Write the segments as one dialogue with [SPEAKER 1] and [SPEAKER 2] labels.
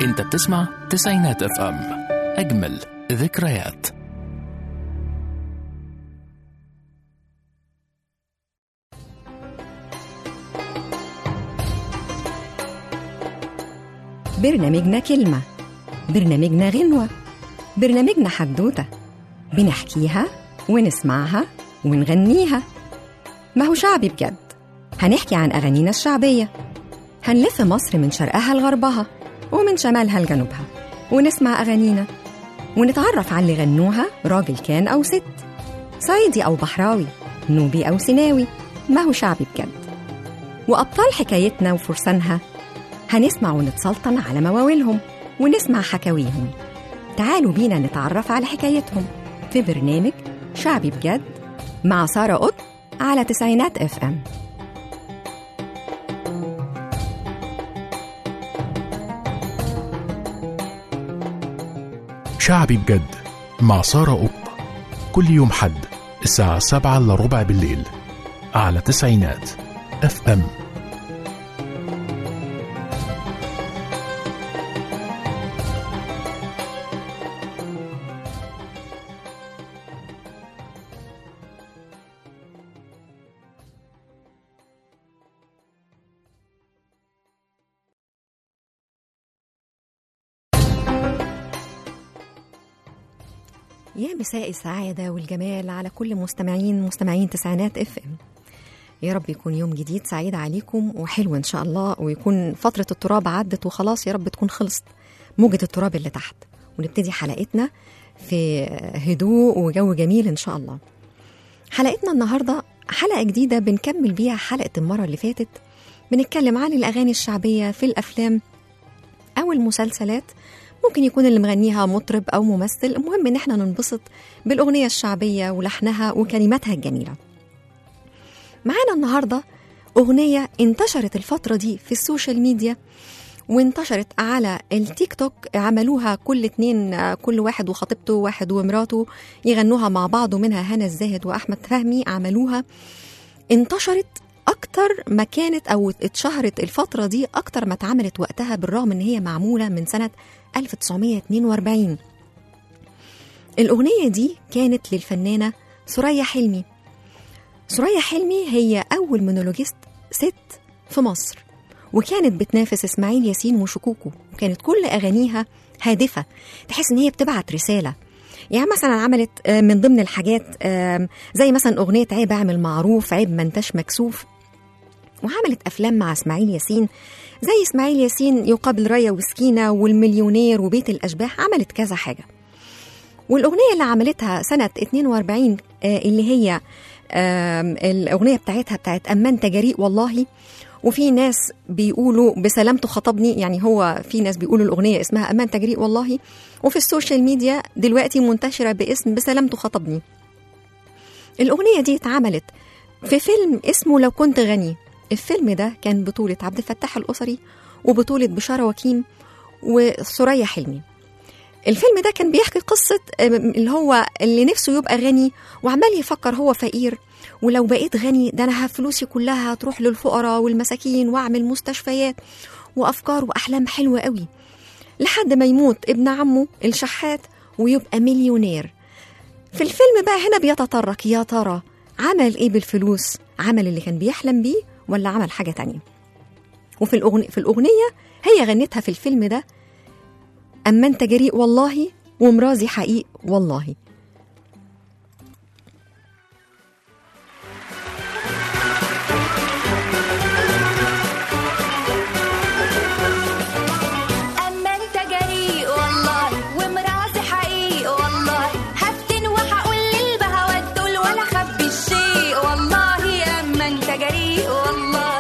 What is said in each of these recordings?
[SPEAKER 1] انت بتسمع تسعينات اف ام اجمل ذكريات
[SPEAKER 2] برنامجنا كلمة برنامجنا غنوة برنامجنا حدوتة بنحكيها ونسمعها ونغنيها ما هو شعبي بجد هنحكي عن أغانينا الشعبية هنلف مصر من شرقها لغربها ومن شمالها لجنوبها ونسمع أغانينا ونتعرف على اللي غنوها راجل كان أو ست صعيدي أو بحراوي نوبي أو سيناوي ما هو شعبي بجد وأبطال حكايتنا وفرسانها هنسمع ونتسلطن على مواويلهم ونسمع حكاويهم تعالوا بينا نتعرف على حكايتهم في برنامج شعبي بجد مع سارة قط على تسعينات اف ام
[SPEAKER 1] شعبي بجد مع سارة قط كل يوم حد الساعة سبعة إلا ربع بالليل على تسعينات اف ام
[SPEAKER 2] يا مساء السعادة والجمال على كل مستمعين مستمعين تسعينات اف ام يا رب يكون يوم جديد سعيد عليكم وحلو ان شاء الله ويكون فترة التراب عدت وخلاص يا رب تكون خلصت موجة التراب اللي تحت ونبتدي حلقتنا في هدوء وجو جميل ان شاء الله حلقتنا النهاردة حلقة جديدة بنكمل بيها حلقة المرة اللي فاتت بنتكلم عن الأغاني الشعبية في الأفلام أو المسلسلات ممكن يكون اللي مغنيها مطرب أو ممثل المهم إن احنا ننبسط بالأغنية الشعبية ولحنها وكلماتها الجميلة معانا النهاردة أغنية انتشرت الفترة دي في السوشيال ميديا وانتشرت على التيك توك عملوها كل اتنين كل واحد وخطيبته واحد ومراته يغنوها مع بعض ومنها هنا الزاهد وأحمد فهمي عملوها انتشرت أكتر ما كانت أو اتشهرت الفترة دي أكتر ما اتعملت وقتها بالرغم إن هي معمولة من سنة 1942 الأغنية دي كانت للفنانة سوريا حلمي سوريا حلمي هي أول مونولوجيست ست في مصر وكانت بتنافس إسماعيل ياسين وشكوكو وكانت كل أغانيها هادفة تحس إن هي بتبعت رسالة يعني مثلا عملت من ضمن الحاجات زي مثلا أغنية عيب أعمل معروف عيب ما انتش مكسوف وعملت أفلام مع إسماعيل ياسين زي إسماعيل ياسين يقابل ريا وسكينة والمليونير وبيت الأشباح عملت كذا حاجة والأغنية اللي عملتها سنة 42 اللي هي الأغنية بتاعتها بتاعت أما أنت جريء والله وفي ناس بيقولوا بسلامته خطبني يعني هو في ناس بيقولوا الأغنية اسمها أمان تجريء والله وفي السوشيال ميديا دلوقتي منتشرة باسم بسلامته خطبني الأغنية دي اتعملت في فيلم اسمه لو كنت غني الفيلم ده كان بطولة عبد الفتاح الأسري وبطولة بشارة وكيم وسوريا حلمي الفيلم ده كان بيحكي قصة اللي هو اللي نفسه يبقى غني وعمال يفكر هو فقير ولو بقيت غني ده أنا فلوسي كلها هتروح للفقراء والمساكين وأعمل مستشفيات وأفكار وأحلام حلوة قوي لحد ما يموت ابن عمه الشحات ويبقى مليونير في الفيلم بقى هنا بيتطرق يا ترى عمل ايه بالفلوس عمل اللي كان بيحلم بيه ولا عمل حاجة تانية وفي الأغنية, في الأغنية هي غنتها في الفيلم ده أما أنت جريء والله ومرازي حقيق والله
[SPEAKER 3] أما أنت جريء والله ومرازي حقيق والله هفتن وهقول للبهوات دول ولا خبي الشيء والله أما أنت جريء والله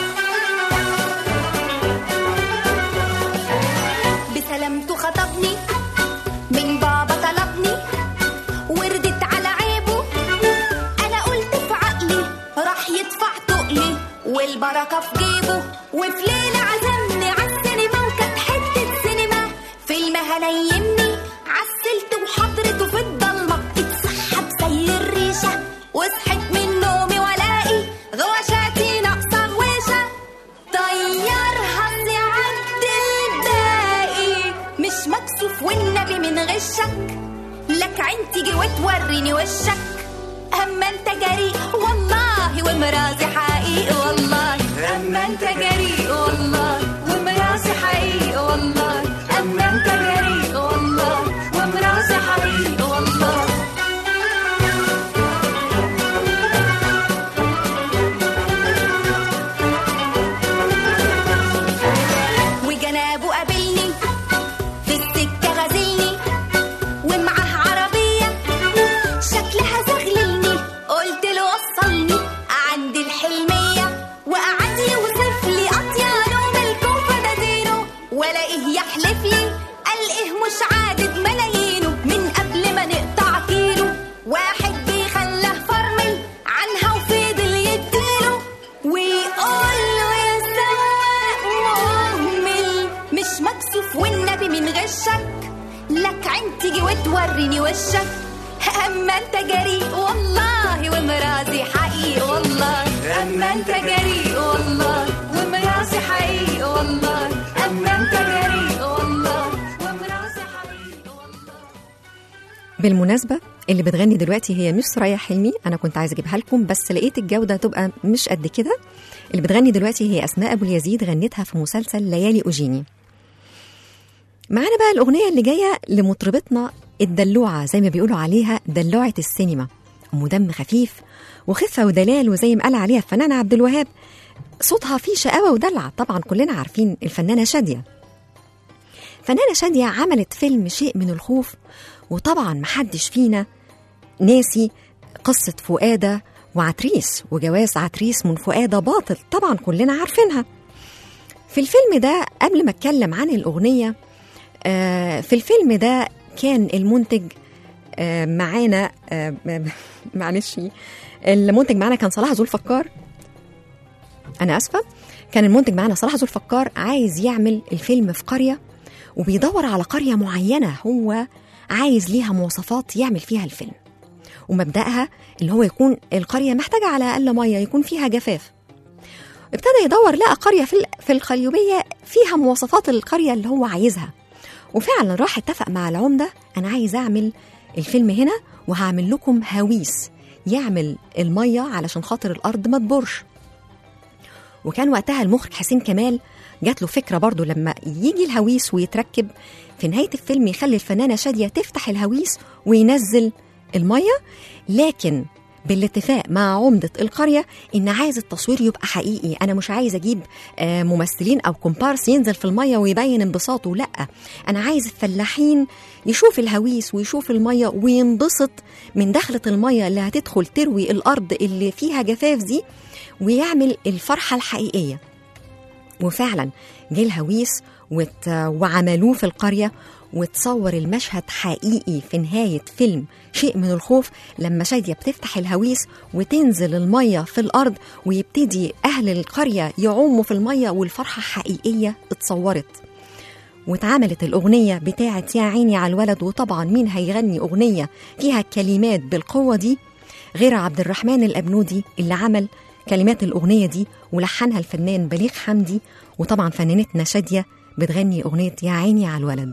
[SPEAKER 3] بسلامته خطبني من بابا طلبني وردت على عيبه أنا قلت في عقلي راح يدفع تقلي والبركة في جيبه وفي ليلة عزمني عالسينما وكانت حتة سينما فيلم هنيمني عسلت وحضرته في الضلمة اتسحب زي الريشة وصحيت من نومي والاقي غواشاتي ناقصة غويشة طيرها سعد الباقي توريني وشك اما انت جريء والله ومرازي حقيقي والله اما انت جريء والله ومرازي حقيقي والله اما انت جريء والله ومرازي حقيقي والله وجنابه قابلني في السكة غازلني ومعاه عربية شكلها زغللني قلت له وصلني عند الحلمية وقعد يوصف لي أطيانه ملكه فدادينه ولاقيه يحلف لي قال إيه مش عادد ملايينه من قبل ما نقطع كيلو واحد بيخلاه فرمل عنها وفضل يديله ويقول له يا سواق مهمل مش مكسوف والنبي من غشك لك عين تيجي وتوريني وشك اما انت جريء والله ومرازي حقيقي والله اما انت جريء والله ومرازي حقيقي والله اما انت جريء والله ومرازي حقيقي والله
[SPEAKER 2] بالمناسبة اللي بتغني دلوقتي هي مش سرايا حلمي أنا كنت عايزة أجيبها لكم بس لقيت الجودة تبقى مش قد كده اللي بتغني دلوقتي هي أسماء أبو اليزيد غنتها في مسلسل ليالي أوجيني معانا بقى الأغنية اللي جاية لمطربتنا الدلوعة زي ما بيقولوا عليها دلوعة السينما أم دم خفيف وخفة ودلال وزي ما قال عليها الفنان عبد الوهاب صوتها فيه شقاوة ودلع طبعا كلنا عارفين الفنانة شادية فنانة شادية عملت فيلم شيء من الخوف وطبعا محدش فينا ناسي قصة فؤادة وعتريس وجواز عتريس من فؤادة باطل طبعا كلنا عارفينها في الفيلم ده قبل ما اتكلم عن الأغنية آه، في الفيلم ده كان المنتج آه، معانا آه، معلش المنتج معانا كان صلاح ذو الفكار انا اسفه كان المنتج معانا صلاح ذو الفكار عايز يعمل الفيلم في قريه وبيدور على قريه معينه هو عايز ليها مواصفات يعمل فيها الفيلم ومبدأها اللي هو يكون القريه محتاجه على اقل ميه يكون فيها جفاف ابتدى يدور لقى قريه في ال- في القليوبيه فيها مواصفات القريه اللي هو عايزها وفعلا راح اتفق مع العمده انا عايز اعمل الفيلم هنا وهعمل لكم هويس يعمل الميه علشان خاطر الارض ما تبورش وكان وقتها المخرج حسين كمال جات له فكره برضو لما يجي الهويس ويتركب في نهايه الفيلم يخلي الفنانه شاديه تفتح الهويس وينزل الميه لكن بالاتفاق مع عمدة القرية إن عايز التصوير يبقى حقيقي أنا مش عايز أجيب آه، ممثلين أو كومبارس ينزل في المية ويبين انبساطه لأ أنا عايز الفلاحين يشوف الهويس ويشوف المية وينبسط من دخلة المية اللي هتدخل تروي الأرض اللي فيها جفاف دي ويعمل الفرحة الحقيقية وفعلا جه الهويس وت... وعملوه في القرية وتصور المشهد حقيقي في نهاية فيلم شيء من الخوف لما شادية بتفتح الهويس وتنزل المية في الأرض ويبتدي أهل القرية يعوموا في المية والفرحة حقيقية اتصورت واتعملت الأغنية بتاعت يا عيني على الولد وطبعا مين هيغني أغنية فيها كلمات بالقوة دي غير عبد الرحمن الأبنودي اللي عمل كلمات الأغنية دي ولحنها الفنان بليغ حمدي وطبعا فنانتنا شادية بتغني أغنية يا عيني على الولد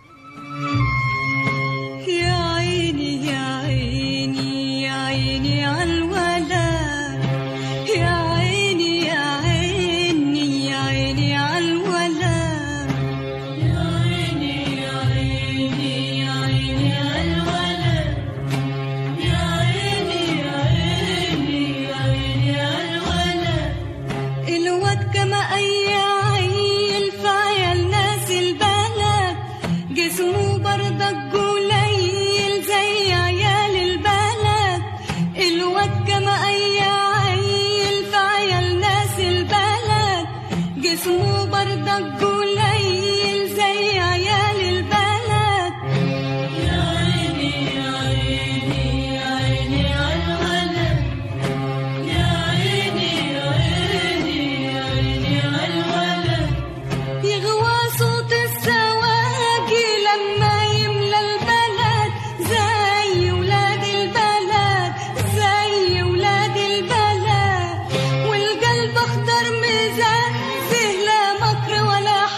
[SPEAKER 4] يا عيني يا عيني يا عيني عالولد يا عيني يا عيني يا عيني عالولد يا عيني يا عيني يا عيني عالولد يا عيني يا عيني يا عيني عالولد الواد كما اي عيل في عيال ناس البلد جسمه برضك قليل زي عيال البلد الواد كما اي عيل في عيال ناس البلد جسمه برضك قليل زي عيال البلد يا عيني يا عيني يا عيني عالولد يا عيني يا عيني يا عيني عالولد يغوى صوت السواقي لما يملى البلد زي ولاد البلد زي ولاد البلد والقلب اخضر مزهزه لا مكر ولا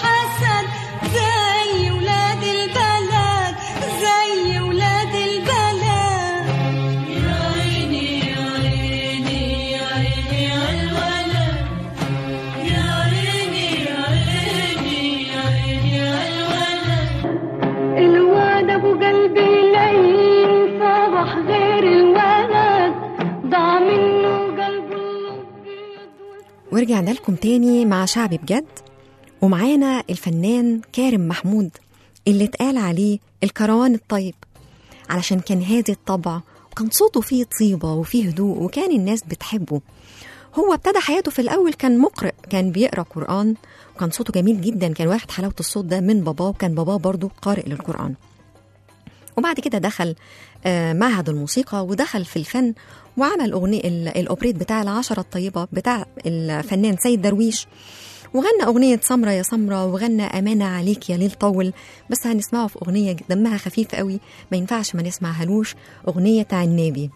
[SPEAKER 2] ورجعنا لكم تاني مع شعبي بجد ومعانا الفنان كارم محمود اللي اتقال عليه الكروان الطيب علشان كان هادي الطبع وكان صوته فيه طيبة وفيه هدوء وكان الناس بتحبه هو ابتدى حياته في الأول كان مقرئ كان بيقرأ قرآن وكان صوته جميل جدا كان واخد حلاوة الصوت ده من باباه وكان باباه برضه قارئ للقرآن وبعد كده دخل آه، معهد الموسيقى ودخل في الفن وعمل أغنية ال- الأوبريت بتاع العشرة الطيبة بتاع الفنان سيد درويش وغنى أغنية سمرة يا سمرة وغنى أمانة عليك يا ليل طول بس هنسمعه في أغنية دمها خفيف قوي ما ينفعش ما نسمعهالوش أغنية عنابي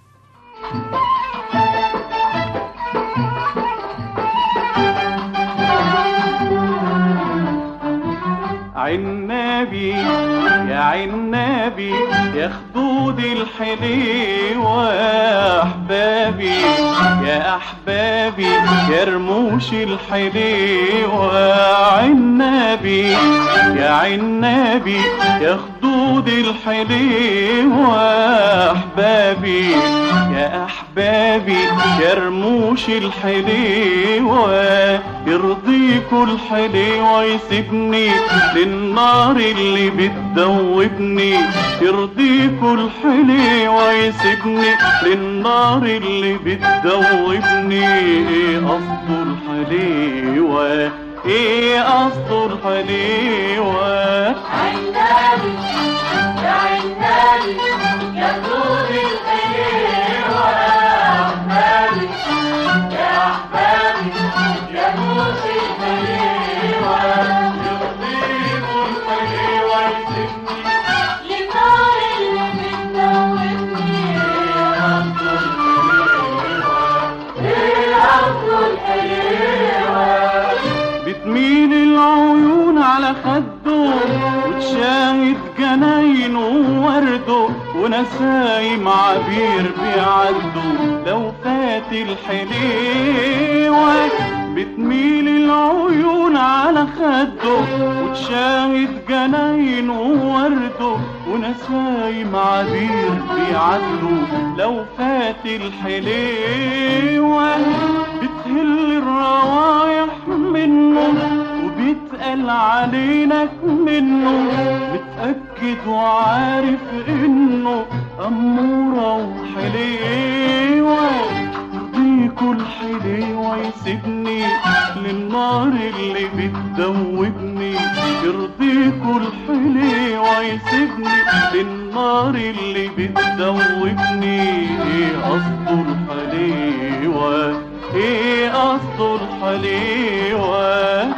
[SPEAKER 5] عنابي يا عنابي يا خدود الحليوة يا أحبابي يا أحبابي يا رموش الحليوة عنابي يا عنابي يا خدود الحليوة يا أحبابي يا أحبابي يا رموش الحليوة يرضيكوا الحليوة يسيبني للنار اللي بتدوبني يرضيكوا الحليوة يسيبني للنار اللي بتدوبني ايه قصده الحليوة ايه قصده الحليوة بتميل العيون على خده وتشاهد جناينه وورده ونسايم عبير بيعدوا لو فات الحليوة بتميل العيون على خده وتشاهد جناينه وورده ونسايم عبير بيعدوا لو فات الحليوة بتهل الروايح منه وبيتقل علينك منه متأكد وعارف انه أمورة وحليوة يرضيكوا الحليوة يسيبني للنار اللي بتدوبني يرضيكوا الحليوة يسيبني للنار اللي بتدوبني ايه قصده الحليوة ايه قصده الحليوة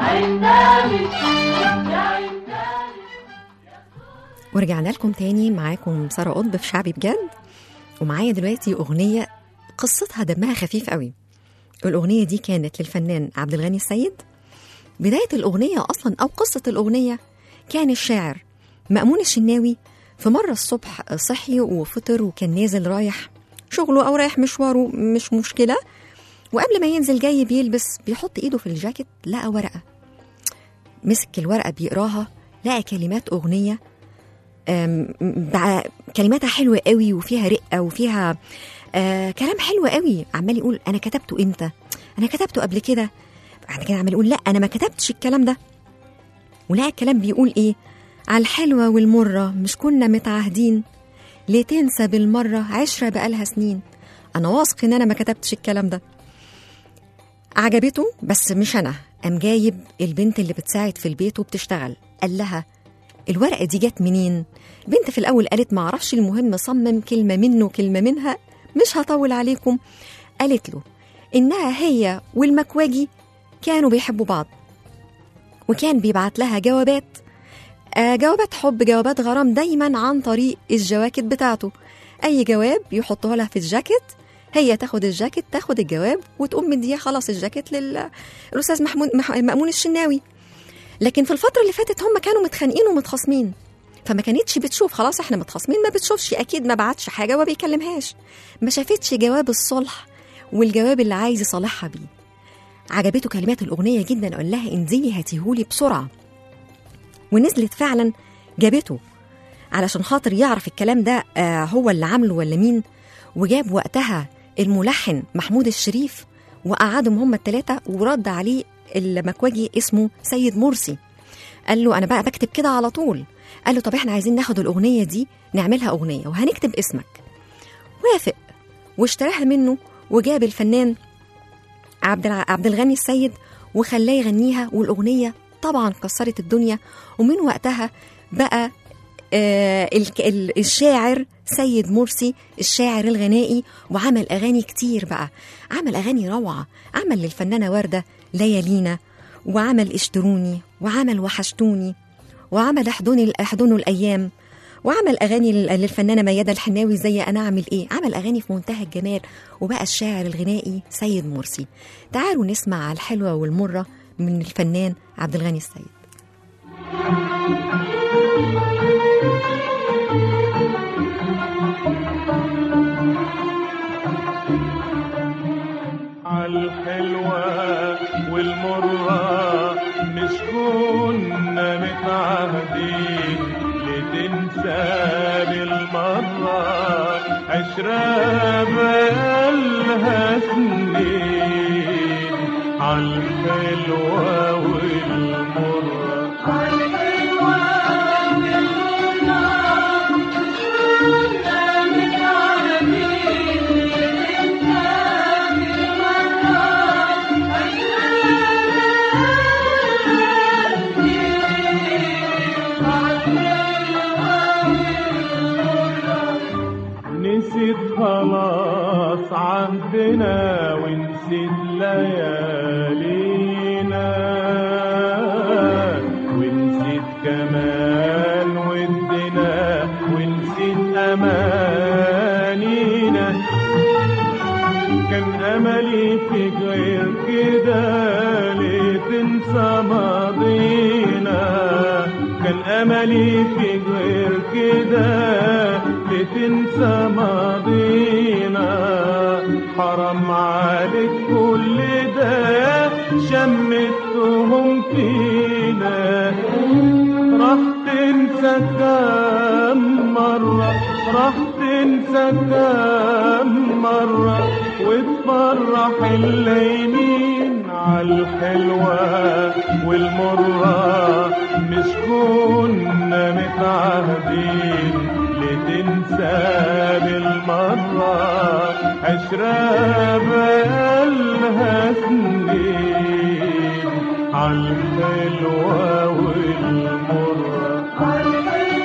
[SPEAKER 2] ورجعنا لكم تاني معاكم سارة قطب في شعبي بجد ومعايا دلوقتي أغنية قصتها دمها خفيف قوي الأغنية دي كانت للفنان عبد الغني السيد بداية الأغنية أصلا أو قصة الأغنية كان الشاعر مأمون الشناوي في مرة الصبح صحي وفطر وكان نازل رايح شغله أو رايح مشواره مش مشكلة وقبل ما ينزل جاي بيلبس بيحط إيده في الجاكيت لقى ورقة مسك الورقة بيقراها لقى كلمات أغنية أم، بع- كلماتها حلوة قوي وفيها رقة وفيها آه كلام حلو قوي عمال يقول أنا كتبته إمتى أنا كتبته قبل كده بعد كده عمال يقول لا أنا ما كتبتش الكلام ده ولقى الكلام بيقول إيه على الحلوة والمرة مش كنا متعاهدين ليه تنسى بالمرة عشرة بقالها سنين أنا واثق إن أنا ما كتبتش الكلام ده عجبته بس مش أنا قام جايب البنت اللي بتساعد في البيت وبتشتغل قال لها الورقة دي جت منين؟ البنت في الأول قالت معرفش المهم صمم كلمة منه كلمة منها مش هطول عليكم قالت له إنها هي والمكواجي كانوا بيحبوا بعض وكان بيبعت لها جوابات آه جوابات حب جوابات غرام دايما عن طريق الجواكت بتاعته أي جواب يحطه لها في الجاكيت هي تاخد الجاكيت تاخد الجواب وتقوم مديه خلاص الجاكيت للأستاذ محمود مح... مأمون الشناوي لكن في الفترة اللي فاتت هم كانوا متخانقين ومتخاصمين فما كانتش بتشوف خلاص احنا متخاصمين ما بتشوفش اكيد ما بعتش حاجه وما بيكلمهاش ما شافتش جواب الصلح والجواب اللي عايز يصالحها بيه عجبته كلمات الاغنيه جدا قال لها انزلي هاتيهولي بسرعه ونزلت فعلا جابته علشان خاطر يعرف الكلام ده آه هو اللي عامله ولا مين وجاب وقتها الملحن محمود الشريف وقعدهم هم الثلاثه ورد عليه المكواجي اسمه سيد مرسي قال له انا بقى بكتب كده على طول قال له طب احنا عايزين ناخد الاغنيه دي نعملها اغنيه وهنكتب اسمك وافق واشتراها منه وجاب الفنان عبد الع- عبد الغني السيد وخلاه يغنيها والاغنيه طبعا كسرت الدنيا ومن وقتها بقى آه الك- ال- الشاعر سيد مرسي الشاعر الغنائي وعمل اغاني كتير بقى عمل اغاني روعه عمل للفنانه ورده ليالينا وعمل اشتروني وعمل وحشتوني وعمل احضني احضنوا الايام وعمل اغاني لل- للفنانه ميادة الحناوي زي انا اعمل ايه عمل اغاني في منتهى الجمال وبقى الشاعر الغنائي سيد مرسي تعالوا نسمع الحلوه والمره من الفنان عبد الغني السيد
[SPEAKER 5] عالحلوة والمرة مش كنا متعهدين لتنسى بالمرة عشرة بقالها سنين عالحلوة والمرة نسيت خلاص عهدنا ونسيت ليالينا ونسيت كمان ودنا ونسيت أمانينا كان أملي فيك غير كده ليه تنسى ماضينا كان أملي فيك غير كده ليه تنسى ماضينا حرام عليك كل ده شمتهم فينا راح تنسى كم مرة راح تنسى كم مرة وتفرح الليمين عالحلوة والمرة مش كنا متعهدين لتنسى بالمرة عشرة بقالها سنين عالحلوة والمرة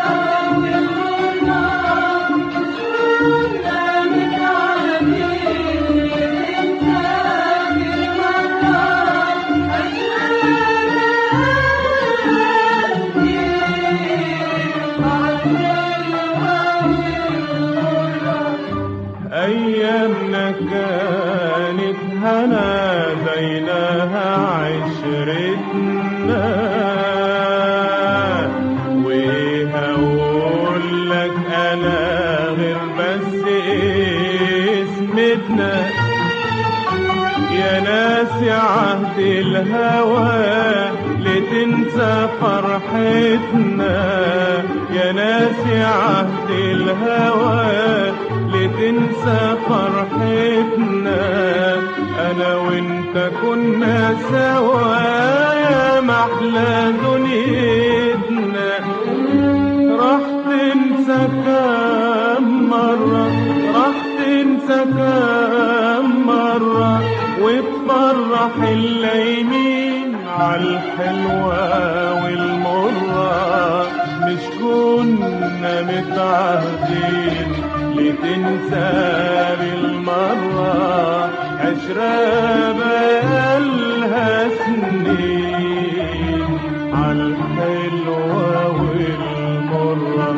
[SPEAKER 5] أيامنا كانت هنا بينها عشرتنا وهقول لك أنا غير بس اسمتنا يا ناس يا عهد الهوى لتنسى فرحتنا يا ناس يا عهد الهوى لتنسى فرحتنا انا وانت كنا سوا يا محلى دنيتنا راح تنسى كم مرة راح تنسى كم مرة وتفرح الليمين عالحلوة والمرة مش كنا متعهدين لتنسى بالمرة عشرة بقالها سنين عالحلوة والمرة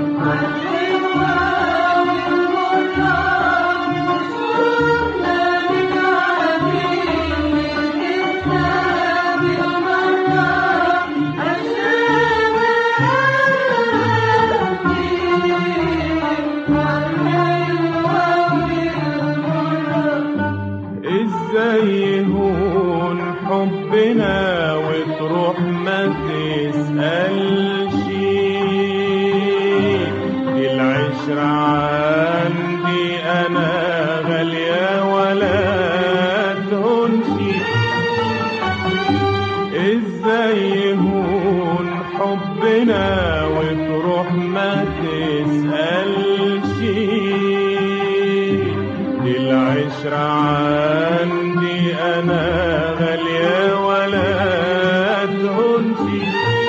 [SPEAKER 5] ازاي يهون حبنا وتروح ما تسألش العشرة عندي انا غالية ولا تهون ازاي يهون حبنا وتروح ما تسألش دي العشرة عندي أنا غالية ولا تهونش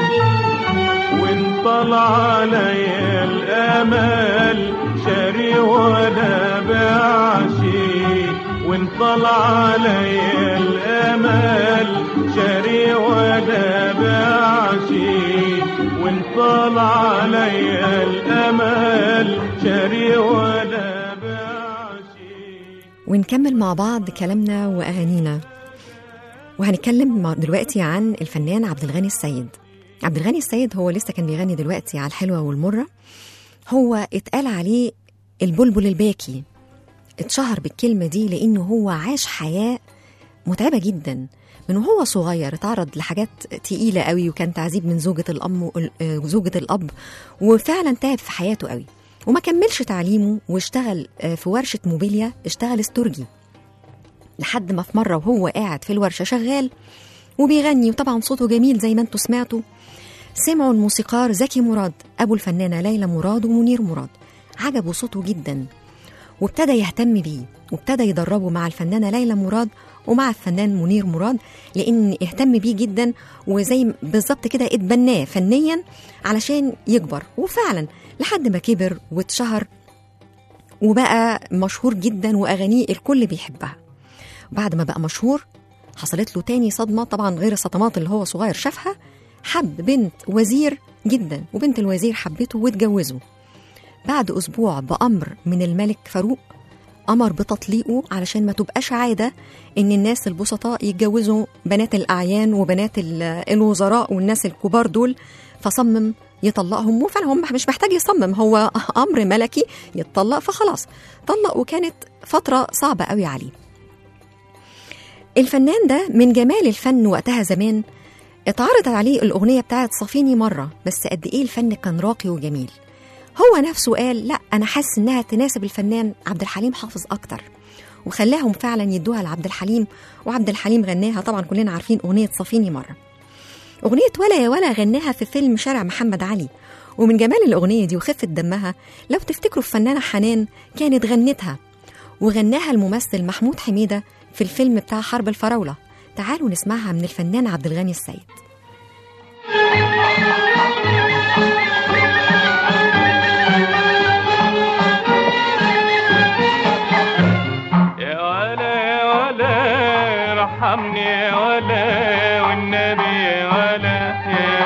[SPEAKER 5] وان طلع عليا الامل شاري ولا بعشي وان طلع عليا الامل شاري ولا بعشي وان طلع عليا الامل شاري ولا بعشي
[SPEAKER 2] ونكمل مع بعض كلامنا وأغانينا وهنتكلم مع- دلوقتي عن الفنان عبد الغني السيد عبد الغني السيد هو لسه كان بيغني دلوقتي على الحلوة والمرة هو اتقال عليه البلبل الباكي اتشهر بالكلمة دي لأنه هو عاش حياة متعبة جدا من وهو صغير اتعرض لحاجات تقيلة قوي وكان تعذيب من زوجة الأم آه، زوجة الأب وفعلا تعب في حياته قوي وما كملش تعليمه واشتغل آه، في ورشة موبيليا اشتغل استرجي لحد ما في مرة وهو قاعد في الورشة شغال وبيغني وطبعا صوته جميل زي ما انتوا سمعتوا سمعوا الموسيقار زكي مراد أبو الفنانة ليلى مراد ومنير مراد عجبوا صوته جدا وابتدى يهتم بيه وابتدى يدربه مع الفنانة ليلى مراد ومع الفنان منير مراد لأن اهتم بيه جدا وزي م- بالظبط كده اتبناه فنيا علشان يكبر وفعلا لحد ما كبر واتشهر وبقى مشهور جدا وأغانيه الكل بيحبها بعد ما بقى مشهور حصلت له تاني صدمة طبعا غير الصدمات اللي هو صغير شافها حب بنت وزير جدا وبنت الوزير حبته واتجوزوا بعد أسبوع بأمر من الملك فاروق أمر بتطليقه علشان ما تبقاش عادة إن الناس البسطاء يتجوزوا بنات الأعيان وبنات ال- الوزراء والناس الكبار دول فصمم يطلقهم وفعلا هم مش محتاج يصمم هو أمر ملكي يتطلق فخلاص طلق وكانت فترة صعبة قوي عليه الفنان ده من جمال الفن وقتها زمان اتعرضت عليه الأغنية بتاعت صفيني مرة بس قد إيه الفن كان راقي وجميل هو نفسه قال لا أنا حاسس إنها تناسب الفنان عبد الحليم حافظ أكتر وخلاهم فعلا يدوها لعبد الحليم وعبد الحليم غناها طبعا كلنا عارفين أغنية صفيني مرة أغنية ولا يا ولا غناها في فيلم شارع محمد علي ومن جمال الأغنية دي وخفة دمها لو تفتكروا الفنانة حنان كانت غنتها وغناها الممثل محمود حميدة في الفيلم بتاع حرب الفراولة تعالوا نسمعها من الفنان عبد الغني السيد
[SPEAKER 5] يا ولا يا ولا ارحمني يا ولا والنبي يا ولا يا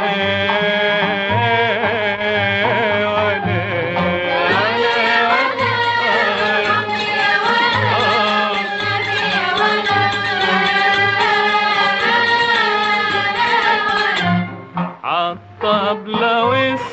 [SPEAKER 5] ولا عالطبلة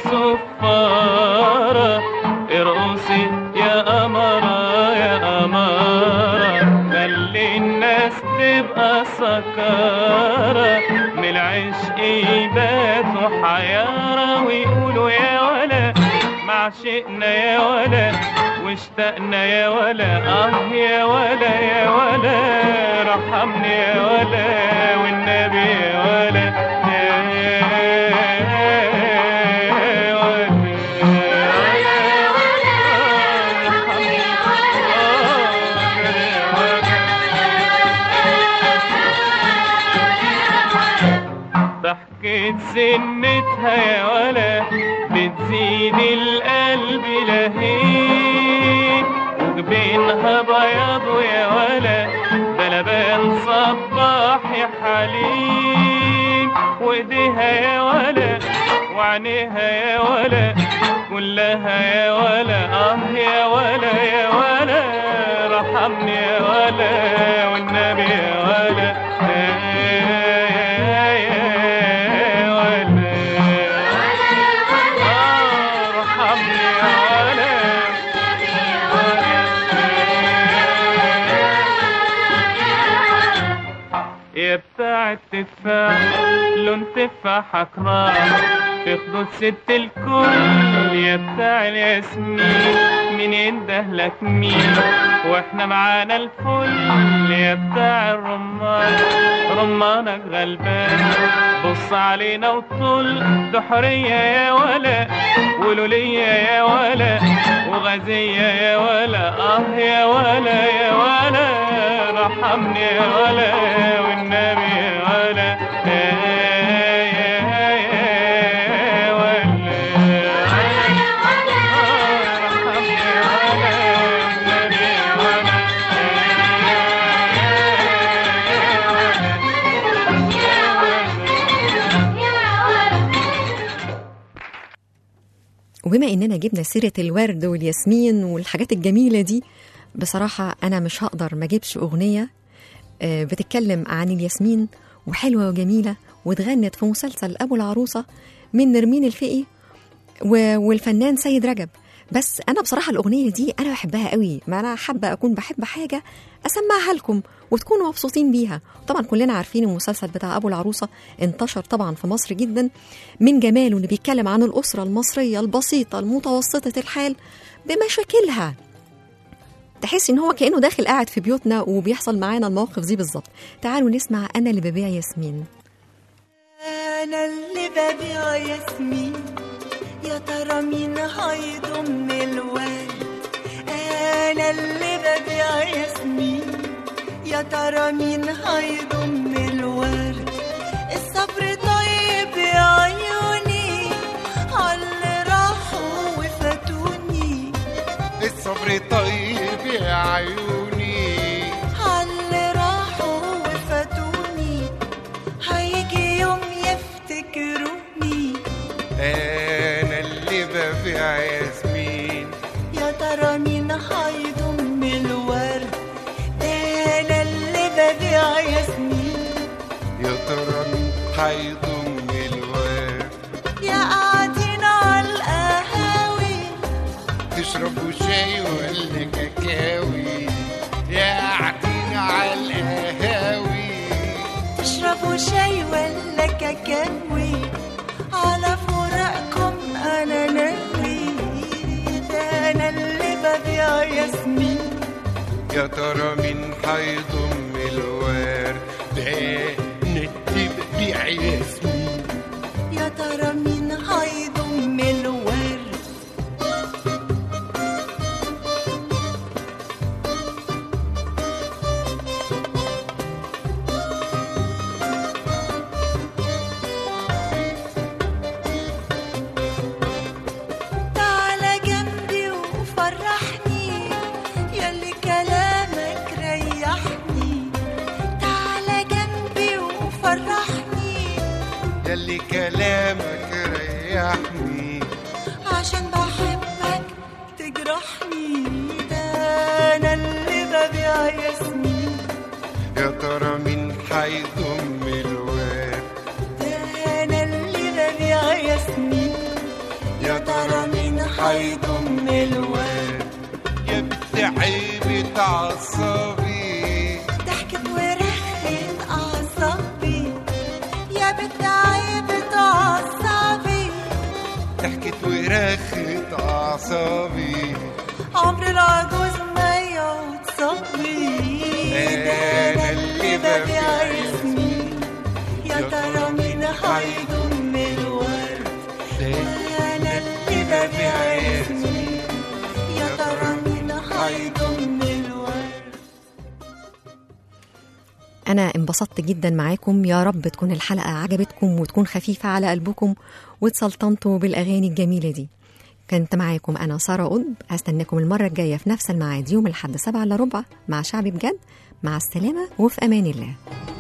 [SPEAKER 5] والصفارة ارقصي يا قمرة يا قمرة خلي الناس تبقى سكارة من العشق يباتوا حيارة ويقولوا يا ولا معشقنا يا ولا واشتقنا يا ولا اه يا ولا يا ولا رحمني يا ولا والنبي يا ولا يا ضحكة سنتها يا ولا بتزيد القلب لهيب وجبينها بياض يا ولا بلبان صباح يا حليب وايديها يا ولا وعينيها يا ولا كلها يا ولا اه يا ولا يا ولا رحمني يا ولا والنبي يا ولا يا يا ولا آه، رحمني يا ولا يا بتاع التفاح لون تفاحك راح في خدود ست الكل يا بتاع الياسمين مين يندهلك مين واحنا معانا الفل يا بتاع الرمان رمانك غلبان بص علينا وطل دحرية يا ولا ولولية يا ولا وغازية يا ولا اه يا ولا يا ولا رحمني يا ولا والنبي يا ولا يا يا يا ولا رحمني يا ولا والنبي يا ولا
[SPEAKER 2] وبما اننا جبنا سيره الورد والياسمين والحاجات الجميله دي بصراحه انا مش هقدر ما اجيبش اغنيه آه، بتتكلم عن الياسمين وحلوه وجميله واتغنت في مسلسل ابو العروسه من نرمين الفقي و- والفنان سيد رجب بس انا بصراحه الاغنيه دي انا بحبها قوي ما انا حابه اكون بحب حاجه اسمعها لكم وتكونوا مبسوطين بيها طبعا كلنا عارفين المسلسل بتاع ابو العروسه انتشر طبعا في مصر جدا من جماله اللي بيتكلم عن الاسره المصريه البسيطه المتوسطه الحال بمشاكلها تحس ان هو كانه داخل قاعد في بيوتنا وبيحصل معانا المواقف دي بالظبط تعالوا نسمع انا اللي ببيع ياسمين
[SPEAKER 6] أنا اللي ببيع ياسمين يا ترى مين هيضم الورد أنا اللي ببيع ياسمين يا ترى مين هيضم الورد الصبر طيب يا عيوني عاللي راحوا وفاتوني
[SPEAKER 7] الصبر طيب يا عيوني
[SPEAKER 6] عاللي راحوا وفاتوني هيجي يوم يفتكروني
[SPEAKER 7] انا اللي ببيع ياسمين
[SPEAKER 6] يا ترى مين هيضم الورد ده انا اللي ببيع ياسمين
[SPEAKER 7] يا ترى مين هيضم الورد
[SPEAKER 6] يا قاعدين على القهاوي
[SPEAKER 7] تشربوا شاي ولا كاكاوي يا قاعدين على القهاوي
[SPEAKER 6] تشربوا شاي ولا كاكاوي على فراقكم انا ناوي ده انا اللي ببيع ياسمين
[SPEAKER 7] يا ترى مين هيضم الورد ده ندي ببيع ياسمين
[SPEAKER 6] يا ترى مين هيضم الورد تعالى جنبي وفرحني ياللي كلامك ريحني تعالى جنبي وفرحني
[SPEAKER 7] ياللي كلامك ريحني
[SPEAKER 6] عشان بحبك تجرحني ده انا اللي ببيع ياسمين
[SPEAKER 7] يا ترى مين هيضم الورد
[SPEAKER 6] ده انا اللي ببيع ياسمين يا ترى مين هيضم الورد
[SPEAKER 7] يا بنت عيبة عصبي
[SPEAKER 6] ضحكت ورخت اعصابي يا بنت عيبة اعصابي
[SPEAKER 7] ضحكت ورخت أعصابي
[SPEAKER 6] عمر العجوز ما يعود صبي ده انا اللي ببيع ياسمين يا ترى مين هيضم الورد انا اللي ببيع ياسمين يا ترى مين هيضم الورد
[SPEAKER 2] أنا انبسطت جدا معاكم يا رب تكون الحلقة عجبتكم وتكون خفيفة على قلبكم واتسلطنتوا بالأغاني الجميلة دي كنت معاكم أنا سارة قطب هستناكم المرة الجاية في نفس الميعاد يوم الأحد سبعة إلا ربع مع شعبي بجد مع السلامة وفي أمان الله